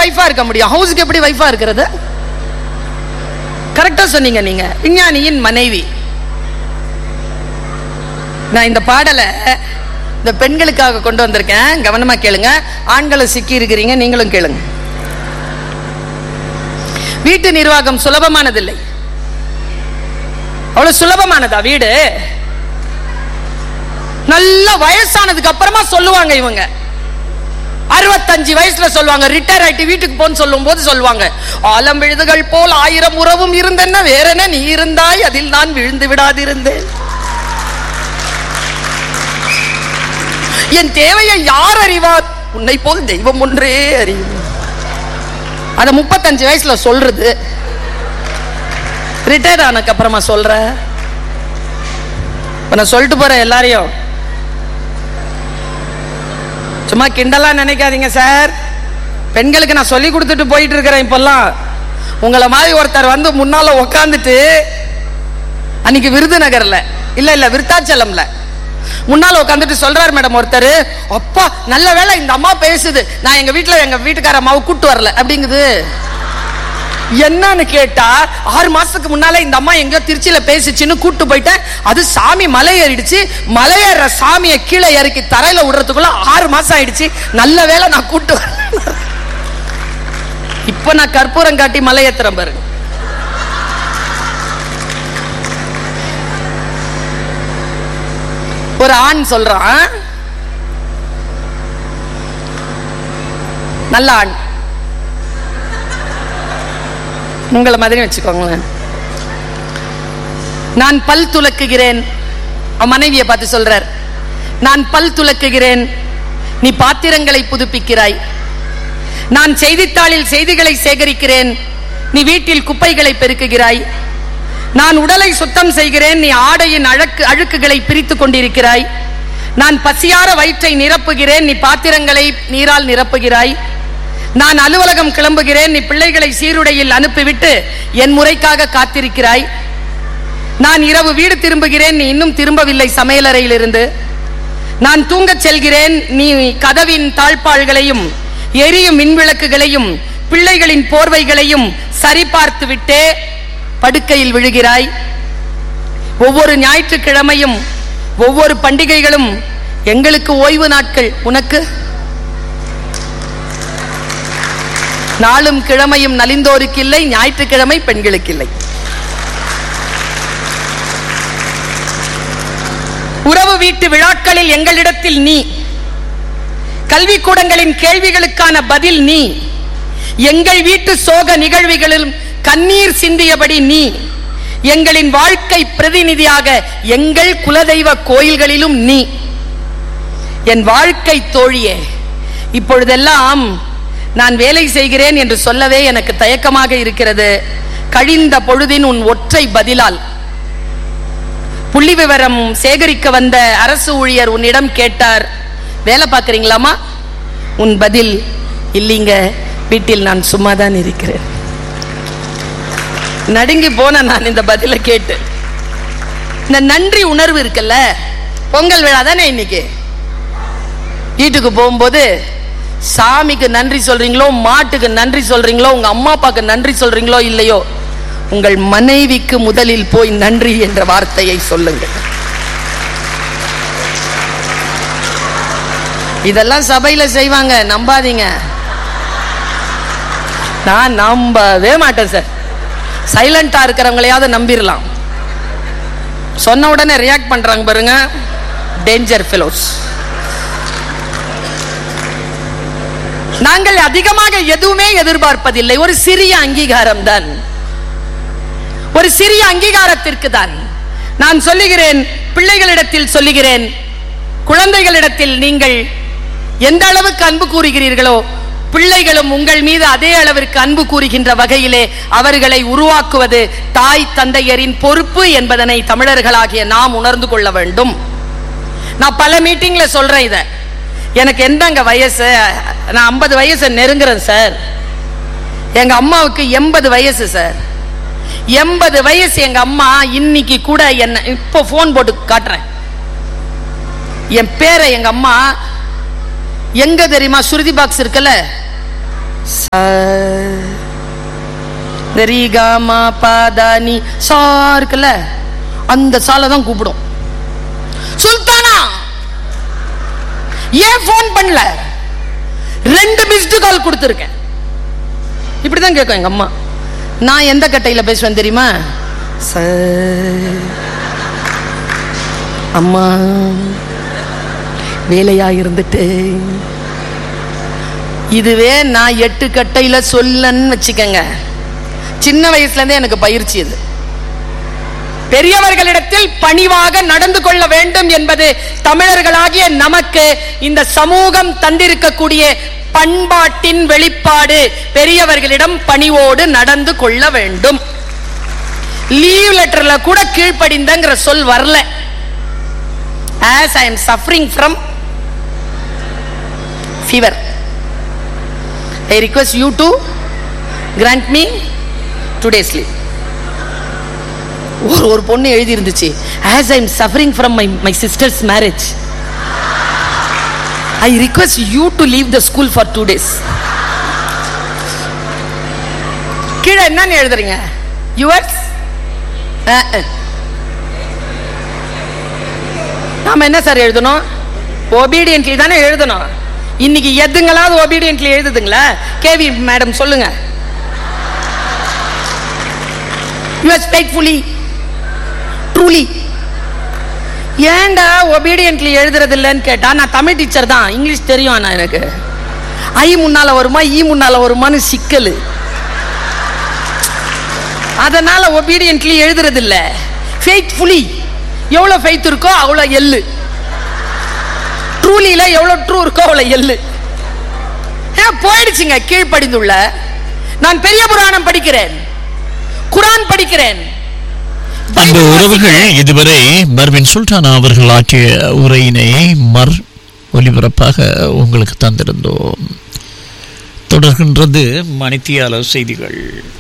வைஃபா இருக்க முடியும் ஹவுஸுக்கு எப்படி வைஃபா இருக்கிறது கரெக்டா சொன்னீங்க நீங்க விஞ்ஞானியின் மனைவி நான் இந்த பாடலை இந்த பெண்களுக்காக கொண்டு வந்திருக்கேன் கவனமா கேளுங்க ஆண்களும் சிக்கி இருக்கிறீங்க நீங்களும் கேளுங்க வீட்டு நிர்வாகம் சுலபமானதில்லை அவ்வளவு சுலபமானதா வீடு நல்ல வயசானதுக்கு அப்புறமா சொல்லுவாங்க இவங்க அறுபத்தஞ்சு வயசுல சொல்லுவாங்க ரிட்டையர் ஆயிட்டு வீட்டுக்கு போன்னு சொல்லும் போது சொல்லுவாங்க ஆலம் விழுதுகள் போல் ஆயிரம் உறவும் இருந்தென்ன வேற என்ன நீ இருந்தாய் அதில் நான் விழுந்து விடாதிருந்தேன் என் தேவையை யார் அறிவார் உன்னை போல் தெய்வம் ஒன்றே அறியும் அத முப்பத்தஞ்சு வயசுல சொல்றது ரிட்டையர் ஆனதுக்கு அப்புறமா சொல்ற இப்ப நான் சொல்லிட்டு போறேன் எல்லாரையும் சும்மா கிண்டலா நினைக்காதீங்க சார் பெண்களுக்கு நான் சொல்லி கொடுத்துட்டு போயிட்டு இருக்கிறேன் இப்பெல்லாம் உங்களை மாதிரி ஒருத்தர் வந்து முன்னால உக்காந்துட்டு அன்னைக்கு விருதுநகர்ல இல்ல இல்ல விருத்தாச்சலம்ல முன்னால உட்காந்துட்டு சொல்றாரு மேடம் ஒருத்தர் அப்பா நல்ல வேளை இந்த அம்மா பேசுது நான் எங்க வீட்டுல எங்க வீட்டுக்கார அம்மாவை கூட்டு வரல அப்படிங்குது என்னன்னு கேட்டா ஆறு மாசத்துக்கு முன்னால இந்த அம்மா எங்கேயோ திருச்சியில பேசிச்சுன்னு கூட்டு போயிட்டேன் அது சாமி மலை ஏறிடுச்சு மலை ஏற சாமியை கீழே இறக்கி தரையில விடுறதுக்குள்ள ஆறு மாசம் ஆயிடுச்சு நல்ல வேளை நான் கூட்டு வரல இப்ப நான் கற்பூரம் காட்டி மலை ஏத்துறேன் பாருங்க ஒரு ஆண் சொல்றான் நல்ல ஆண் உங்களை மாதிரி வச்சுக்கோங்களேன் நான் பல் துலக்குகிறேன் அவன் மனைவியை பார்த்து சொல்றார் நான் பல் துலக்குகிறேன் நீ பாத்திரங்களை புதுப்பிக்கிறாய் நான் செய்தித்தாளில் செய்திகளை சேகரிக்கிறேன் நீ வீட்டில் குப்பைகளை பெருக்குகிறாய் நான் உடலை சுத்தம் செய்கிறேன் நீ ஆடையின் அழக்கு அழுக்குகளை பிரித்துக் கொண்டிருக்கிறாய் நான் பசியார வயிற்றை நிரப்புகிறேன் நீ பாத்திரங்களை நீரால் நிரப்புகிறாய் நான் அலுவலகம் கிளம்புகிறேன் நீ பிள்ளைகளை சீருடையில் அனுப்பிவிட்டு என் முறைக்காக காத்திருக்கிறாய் நான் இரவு வீடு திரும்புகிறேன் நீ இன்னும் திரும்பவில்லை சமையலறையில் இருந்து நான் தூங்கச் செல்கிறேன் நீ கதவின் தாழ்பாள்களையும் எரியும் மின்விளக்குகளையும் பிள்ளைகளின் போர்வைகளையும் சரிபார்த்து விட்டே படுக்கையில் விழுகிறாய் ஒவ்வொரு ஞாயிற்றுக்கிழமையும் ஒவ்வொரு பண்டிகைகளும் எங்களுக்கு ஓய்வு நாட்கள் உனக்கு நாளும் கிழமையும் நலிந்தோருக்கு இல்லை ஞாயிற்றுக்கிழமை பெண்களுக்கு இல்லை உறவு வீட்டு விழாக்களில் எங்களிடத்தில் நீ கல்விக்கூடங்களின் கேள்விகளுக்கான பதில் நீ எங்கள் வீட்டு சோக நிகழ்வுகளில் கண்ணீர் சிந்தியபடி நீ எங்களின் வாழ்க்கை பிரதிநிதியாக எங்கள் குலதெய்வ கோயில்களிலும் நீ என் வாழ்க்கை தோழியே இப்பொழுதெல்லாம் நான் வேலை செய்கிறேன் என்று சொல்லவே எனக்கு தயக்கமாக இருக்கிறது கழிந்த பொழுதின் உன் ஒற்றை பதிலால் புள்ளி விவரம் சேகரிக்க வந்த அரசு ஊழியர் உன்னிடம் கேட்டார் வேலை பார்க்கறீங்களாமா உன் பதில் இல்லைங்க வீட்டில் நான் சும்மா தான் இருக்கிறேன் நடுங்கி போன நான் இந்த பதிலை கேட்டு இந்த நன்றி உணர்வு இருக்குல்ல பொங்கல் விழா தானே இன்னைக்கு வீட்டுக்கு போகும்போது சாமிக்கு நன்றி சொல்றீங்களோ மாட்டுக்கு நன்றி சொல்றீங்களோ உங்க அம்மா அப்பாக்கு நன்றி சொல்றீங்களோ இல்லையோ உங்கள் மனைவிக்கு முதலில் போய் நன்றி என்ற வார்த்தையை சொல்லுங்கள் இதெல்லாம் சபையில செய்வாங்க நம்பாதீங்க நான் நம்பவே மாட்டேன் சார் சைலண்டா இருக்கிறவங்களையாவது நம்பிடலாம் சொன்ன உடனே ரியாக்ட் பண்றாங்க பாருங்க டேஞ்சர் ஃபெலோஸ் நாங்கள் அதிகமாக எதுவுமே எதிர்பார்ப்பதில்லை ஒரு சிறிய அங்கீகாரம் தான் ஒரு சிறிய அங்கீகாரத்திற்கு தான் நான் சொல்லுகிறேன் பிள்ளைகளிடத்தில் சொல்லுகிறேன் குழந்தைகளிடத்தில் நீங்கள் எந்த அளவுக்கு அன்பு கூறுகிறீர்களோ பிள்ளைகளும் உங்கள் மீது அதே அளவிற்கு அன்பு கூறுகின்ற வகையிலே அவர்களை உருவாக்குவது தாய் தந்தையரின் பொறுப்பு என்பதனை தமிழர்களாகிய நாம் உணர்ந்து கொள்ள வேண்டும் நான் பல மீட்டிங்ல சொல்றேன் இத எனக்கு எந்தங்க வயசு நான் ஐம்பது வயசு நெருங்குறேன் சார் எங்க அம்மாவுக்கு எண்பது வயசு சார் எண்பது வயசு எங்க அம்மா இன்னைக்கு கூட என்ன இப்போ போன் போட்டு காட்டுறேன் என் பேரை எங்க அம்மா எங்க தெரியுமா சுருதி பாக்ஸ் இருக்குல்ல ச இந்த ரீ கா மா பா தா நீ சா இருக்குல்ல அந்த சாலை தான் கூப்பிடும் சுல்தானா ஏன் ஃபோன் பண்ணல ரெண்டு மிஸ்டு கால் கொடுத்துருக்கேன் இப்படிதான் கேட்கும் எங்க அம்மா நான் எந்த கட்டையில பேசுவேன் தெரியுமா ச அம்மா வேலையா இருந்துட்டு இதுவே நான் எட்டு கட்டையில சொல்லன்னு வச்சுக்கங்க சின்ன வயசுல இருந்தே எனக்கு பயிற்சி இது பெரியவர்களிடத்தில் பணிவாக நடந்து கொள்ள வேண்டும் என்பது தமிழர்களாகிய நமக்கு இந்த சமூகம் தந்திருக்கக்கூடிய பண்பாட்டின் வெளிப்பாடு பெரியவர்களிடம் பணிவோடு நடந்து கொள்ள வேண்டும் லீவ் லெட்டர்ல கூட கீழ்ப்படிந்தங்கிற சொல் வரல as i am suffering from fever i request you to grant me two days leave ஒரு ஒரு பொண்ணு எழுதி இருந்துச்சு as i am suffering from my my sister's marriage i request you to leave the school for two days கீழே என்னன்னு எழுதுறீங்க yours நாம என்ன சார் எழுதணும் ஒபீடியன்ட்லி தானே எழுதணும் இன்னைக்கு எதுங்களாவது ஒபீடியன்ட்லி எழுதுதுங்களா கேவி மேடம் சொல்லுங்க யுவர் ஃபெய்த்ஃபுல்லி ட்ரூலி ஏன்டா ஒபீடியன்ட்லி எழுதுறது இல்லைன்னு கேட்டா நான் தமிழ் டீச்சர் தான் இங்கிலீஷ் தெரியும் ஆனா எனக்கு ஐ முன்னால வருமா ஈ முன்னால வருமான்னு சிக்கல் அதனால ஒபீடியன்ட்லி எழுதுறது இல்ல ஃபெய்த்ஃபுல்லி எவ்வளவு ஃபெய்த் இருக்கோ அவ்வளோ எள்ளு ட்ரூலியில எவ்வளவு ட்ரூ இருக்கோ அவ்வளோ எள்ளு ஏன் போயிடுச்சுங்க கீழ்ப்படிந்துள்ள நான் பெரிய புராணம் படிக்கிறேன் குரான் படிக்கிறேன் அன்பு உறவுகள் இதுவரை மர்வின் சுல்தானா அவர்கள் ஆற்றிய உரையினை மர் ஒலிபரப்பாக உங்களுக்கு தந்திருந்தோம் தொடர்கின்றது மணித்தியால செய்திகள்